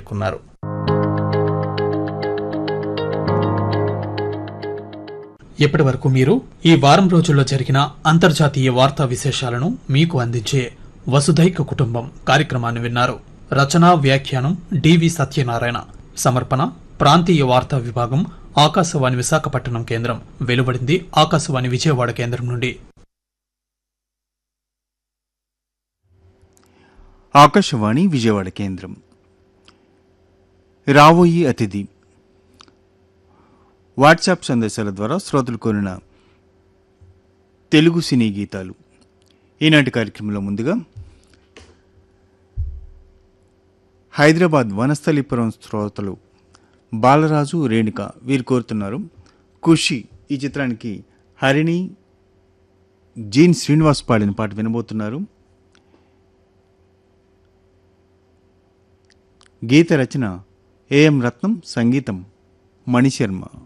పేర్కొన్నారు ఇప్పటి వరకు మీరు ఈ వారం రోజుల్లో జరిగిన అంతర్జాతీయ వార్తా విశేషాలను మీకు అందించే వసుధైక కుటుంబం కార్యక్రమాన్ని విన్నారు రచనా వ్యాఖ్యానం డివి సత్యనారాయణ సమర్పణ ప్రాంతీయ వార్తా విభాగం ఆకాశవాణి విశాఖపట్నం కేంద్రం వెలువడింది ఆకాశవాణి విజయవాడ కేంద్రం నుండి ఆకాశవాణి విజయవాడ కేంద్రం రాబోయి అతిథి వాట్సాప్ సందేశాల ద్వారా శ్రోతలు కోరిన తెలుగు సినీ గీతాలు ఈనాటి కార్యక్రమంలో ముందుగా హైదరాబాద్ వనస్థలిపురం శ్రోతలు బాలరాజు రేణుక వీరు కోరుతున్నారు ఖుషి ఈ చిత్రానికి హరిణి జీన్ శ్రీనివాస్ పాడిన పాట వినబోతున్నారు గీత రచన ఏఎం రత్నం సంగీతం మణిశర్మ